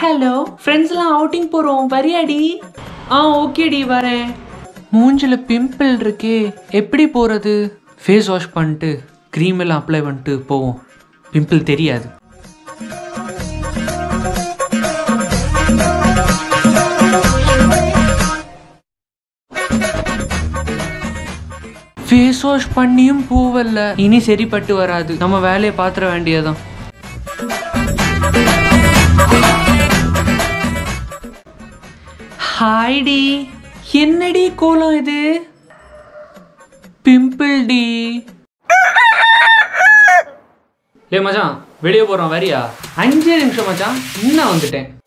hello ஃப்ரெண்ட்ஸ்லாம் outing போகிறோம் வரியாடி ஆ ஓகேடி வரேன் மூஞ்சில் பிம்பிள் இருக்கே எப்படி போகிறது ஃபேஸ் வாஷ் பண்ணிட்டு க்ரீம் எல்லாம் அப்ளை பண்ணிட்டு போவோம் பிம்பிள் தெரியாது ஃபேஸ் வாஷ் பண்ணியும் பூவல்ல இனி சரிப்பட்டு வராது நம்ம வேலையை பாத்திர வேண்டியதான் ஹாய்டி என்னடி கோலம் இது பிம்பிள் டி ஏ மச்சான் வெளியே போகிறோம் வரியா அஞ்சே நிமிஷம் மச்சான் இன்னும் வந்துட்டேன்